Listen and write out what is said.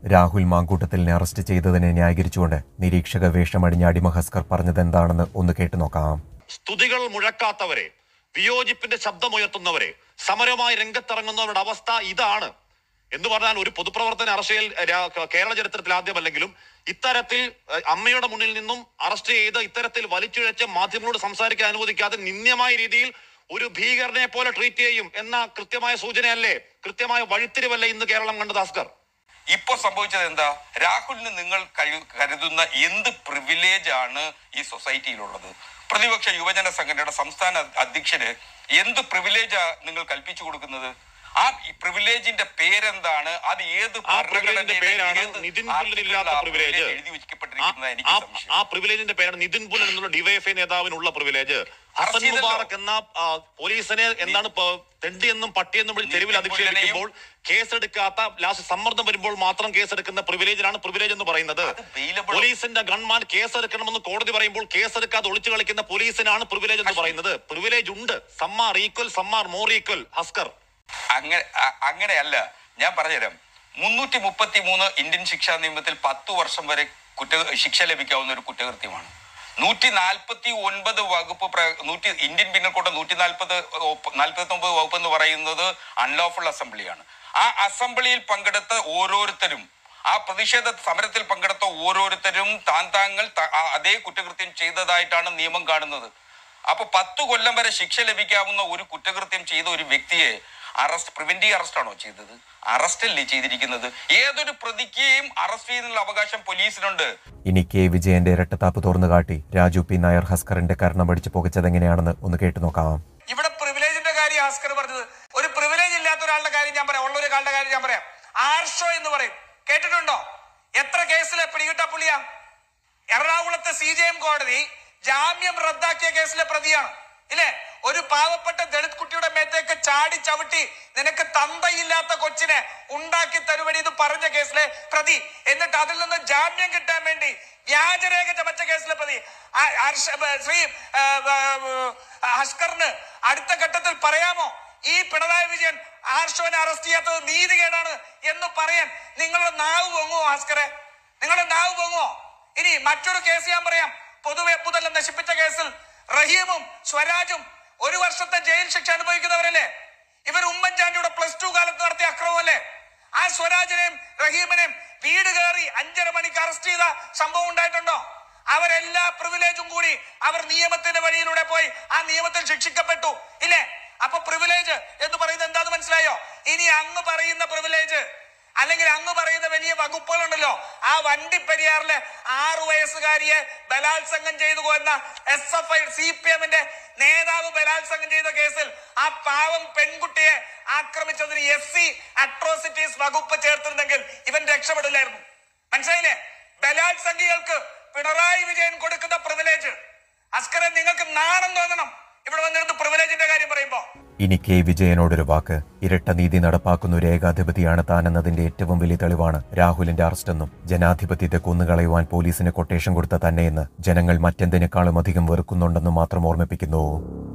Rahul മാങ്കൂട്ടത്തിലിനെ arrest ചെയ്തതിനെ ന്യായീകരിച്ചുകൊണ്ട് നിരീക്ഷക വേഷമണിഞ്ഞ അടിമ ഹസ്കർ പറഞ്ഞതെന്താണെന്ന് ഒന്ന് കേട്ടു നോക്കാം സ്തുതികൾ മുഴക്കാത്തവരെ വിയോജിപ്പിന്റെ ശബ്ദമുയർത്തുന്നവരെ സമരമായി രംഗത്തിറങ്ങുന്നവരുടെ അവസ്ഥ ഇതാണ് എന്ന് പറഞ്ഞാൽ ഒരു പൊതുപ്രവർത്തന അറസ്റ്റിൽ രാ- കേരള ചരിത്രത്തിൽ ആദ്യമല്ലെങ്കിലും ഇത്തരത്തിൽ ഏഹ്, അമ്മയുടെ മുന്നിൽ നിന്നും അറസ്റ്റ് ചെയ്ത് ഇത്തരത്തിൽ വലിച്ചിഴച്ച് മാധ്യമങ്ങളോട് സംസാരിക്കാൻ അനുവദിക്കാതെ നിന്ദ്യമായ രീതിയിൽ ഒരു ഭീകരനെ പോലെ ട്രീറ്റ് ചെയ്യും എന്ന കൃത്യമായ സൂചനയല്ലേ കൃത്യമായ വഴിത്തിരിവല്ലേ ഇന്ന് കേരളം കണ്ടത് ഭാസ്കർ ഇപ്പൊ സംഭവിച്ചത് എന്താ രാഹുലിന് നിങ്ങൾ കഴി- കരുതുന്ന എന്ത് പ്രിവിലേജ് ആണ് ഈ സൊസൈറ്റിയിലുള്ളത് പ്രതിപക്ഷ യുവജന സംഘടനയുടെ സംസ്ഥാന അധ്യക്ഷന് എന്ത് പ്രിവിലേജാ നിങ്ങൾ കൽപ്പിച്ചു കൊടുക്കുന്നത് ആ പ്രിവിലേജിന്റെ പേരെന്താണ് അത് ഏത് ആ പ്രിവിലേജിന്റെ ഭരണഘടനയുടെ പേരാണ് ഏത് നിതിൻ article പുല്ലനില്ലാത്ത ആ പ്രിവിലേജ് privilege എഴുതി വെക്കപ്പെട്ടിരിക്കുന്നത് എനിക്ക് ആ- സംശയം ആ പ്രിവിലേജിന്റെ പേരാണ് നിതിൻ പുലൻ എന്നുള്ള ഡിവൈഎഫ്ഐ നേതാവിനുള്ള പ്രിവിലേജ് ഹസൻ ചെയ്തല്ലോ. മുബാറക് എന്ന ആ, പോലീസിനെ എന്താണ് ഇപ്പൊ തെണ്ടിയെന്നും പട്ടിയെന്നും വിളിച്ച് തെരുവിൽ നിതിൻ അധിക്ഷേപിക്കുമ്പോൾ കേസെടുക്കാത്ത ലാസ്റ്റ് സമ്മർദ്ദം വരുമ്പോൾ മാത്രം കേസെടുക്കുന്ന പ്രിവിലേജിനാണ് പ്രിവിലേജ് എന്ന് പറയുന്നത് അത് bailable. പോലീസിന്റെ ഗൺമാൻ കേസെടുക്കണമെന്ന് കോടതി പറയുമ്പോൾ കേസെടുക്കാതെ ഒളിച്ചു കളിക്കുന്ന പോലീസിനാണ് പ്രിവിലേജ് എന്ന് പറയുന്നത് പ്രിവിലേജ് ഉണ്ട് some are equal some are more equal ഹസ്കർ അങ്ങനെ അ- അങ്ങനെയല്ല ഞാൻ പറഞ്ഞുതരാം മുന്നൂറ്റി മുപ്പത്തി മൂന്ന് ഇന്ത്യൻ ശിക്ഷാ നിയമത്തിൽ പത്തു വർഷം വരെ കുറ്റ ശിക്ഷ ലഭിക്കാവുന്ന ഒരു കുറ്റകൃത്യമാണ് നൂറ്റി നാൽപ്പത്തി ഒൻപത് വകുപ്പ് പ്ര- നൂറ്റി ഇന്ത്യൻ പിന്നൽ കോഡ് നൂറ്റി നാൽപ്പത് നാൽപ്പത്തി ഒമ്പത് വകുപ്പ് എന്ന് പറയുന്നത് അൺലോഫുൾ അസംബ്ലിയാണ് ആ അസംബ്ലിയിൽ പങ്കെടുത്ത ഓരോരുത്തരും ആ പ്രതിഷേധ സമരത്തിൽ പങ്കെടുത്ത ഓരോരുത്തരും താൻ താങ്കൾ ത- ആ അതേ കുറ്റകൃത്യം ചെയ്തതായിട്ടാണ് നിയമം കാണുന്നത് അപ്പൊ പത്ത് കൊല്ലം വരെ ശിക്ഷ ലഭിക്കാവുന്ന ഒരു കുറ്റകൃത്യം ചെയ്ത ഒരു വ്യക്തിയെ അറസ്റ്റ് പ്രിവെന്റീവ് അറസ്റ്റ് ആണോ ചെയ്തത് അറസ്റ്റ് അല്ലേ ചെയ്തിരിക്കുന്നത് ഏതൊരു പ്രതിക്കെയും അറസ്റ്റ് ചെയ്യുന്നുള്ള അവകാശം പോലീസിനുണ്ട് ഇനി കെ വിജയന്റെ ഇരട്ടത്താപ്പ് തുറന്നു കാട്ടി രാജു പി നായർ ഹസ്കറിന്റെ കർണം അടിച്ച് പുകച്ചതെങ്ങനെയാണെന്ന് ഒന്ന് കേട്ടു നോക്കാം ഇവിടെ പ്രിവിലേജിന്റെ കാര്യം ഭാസ്കർ പറഞ്ഞത് ഒരു പ്രിവിലേജ് ഇല്ലാത്ത ഒരാളുടെ കാര്യം ഞാൻ പറയാം ഉള്ള ഒരാളുടെ കാര്യം ഞാൻ പറയാം ആർഷോ എന്ന് പറയും കേട്ടിട്ടുണ്ടോ എത്ര കേസിലെ പിടികിട്ട പുള്ളിയാ എറണാകുളത്തെ സി ജെ എം കോടതി ജാമ്യം റദ്ദാക്കിയ കേസിലെ പ്രതിയാണ് ഇല്ലേ ഒരു പാവപ്പെട്ട ദളിത് കുട്ടിയുടെ മേത്തേക്ക് ചാടി ചവിട്ടി നിനക്ക് തന്തയില്ലാത്ത കൊച്ചിനെ ഉണ്ടാക്കി തരുവടി എന്ന് പറഞ്ഞ കേസിലെ പ്രതി എന്നിട്ട് അതിൽ നിന്ന് ജാമ്യം കിട്ടാൻ വേണ്ടി വ്യാജരേഖ ചമച്ച കേസിലെ പ്രതി ആ, ഹർഷ- ബ- ശ്രീ ആ, ആ, ആ, ഹസ്കറിന് അടുത്ത ഘട്ടത്തിൽ പറയാമോ ഈ പിണറായി വിജയൻ ആർഷോനെ അറസ്റ്റ് ചെയ്യാത്തത് നീതികേടാണ് എന്ന് പറയാൻ നിങ്ങളുടെ നാവ് പൊങ്ങുമോ ഹസ്കറെ നിങ്ങളുടെ നാവ് പൊങ്ങുമോ ഇനി മറ്റൊരു കേസ് ഞാൻ പറയാം പൊതുവെ പുതൽ നശിപ്പിച്ച കേസിൽ റഹീമും സ്വരാജും ഒരു വർഷത്തെ ജയിൽ ശിക്ഷ അനുഭവിക്കുന്നവരല്ലേ ഇവർ ഉമ്മൻചാണ്ടിയുടെ പ്ലസ് ടു കാലത്ത് നടത്തിയ അക്രമമല്ലേ ആ സ്വരാജിനെയും റഹീമിനെയും വീട് കയറി അഞ്ചര മണിക്ക് അറസ്റ്റ് ചെയ്ത സംഭവം ഉണ്ടായിട്ടുണ്ടോ അവരെല്ലാ പ്രിവിലേജും കൂടി അവർ നിയമത്തിന്റെ വഴിയിലൂടെ പോയി ആ നിയമത്തിൽ ശിക്ഷിക്കപ്പെട്ടു ഇല്ലേ അപ്പൊ പ്രിവിലേജ് എന്ന് പറയുന്നത് എന്താന്ന് മനസ്സിലായോ ഇനി അങ്ങ് പറയുന്ന പ്രിവിലേജ് അല്ലെങ്കിൽ അങ്ങ് പറയുന്ന വലിയ വകുപ്പുകളുണ്ടല്ലോ ആ വണ്ടിപ്പെരിയാറിലെ ആറു വയസ്സുകാരിയെ ബലാത്സംഗം ചെയ്തു കൊന്ന S F I C P എമ്മിന്റെ നേതാവ് ബലാത്സംഗം ചെയ്ത കേസിൽ ആ പാവം പെൺകുട്ടിയെ ആക്രമിച്ചതിന് എസ് സി അട്രോസിറ്റീസ് വകുപ്പ് ചേർത്തിരുന്നെങ്കിൽ ഇവൻ രക്ഷപ്പെടില്ലായിരുന്നു മനസ്സിലായില്ലേ ബലാത്സംഗികൾക്ക് പിണറായി വിജയൻ കൊടുക്കുന്ന പ്രിവിലേജ് അസ്കരെ നിങ്ങൾക്ക് നാണം തോന്നണം ഇവിടെ വന്നിരുന്ന് പ്രിവിലേജിന്റെ കാര്യം പറയുമ്പോ ഇനി കെ വിജയനോടൊരു വാക്ക് ഇരട്ട നീതി നടപ്പാക്കുന്ന ഒരു ഏകാധിപതിയാണ് താനെന്നതിന്റെ ഏറ്റവും വലിയ തെളിവാണ് രാഹുലിന്റെ അറസ്റ്റെന്നും ജനാധിപത്യത്തെ കൊന്നുകളയുവാൻ പോലീസിന് കൊട്ടേഷൻ കൊടുത്ത തന്നെയെന്ന് ജനങ്ങൾ മറ്റെന്തിനേക്കാളും അധികം വെറുക്കുന്നുണ്ടെന്നും മാത്രം ഓർമ്മിപ്പിക്കുന്നു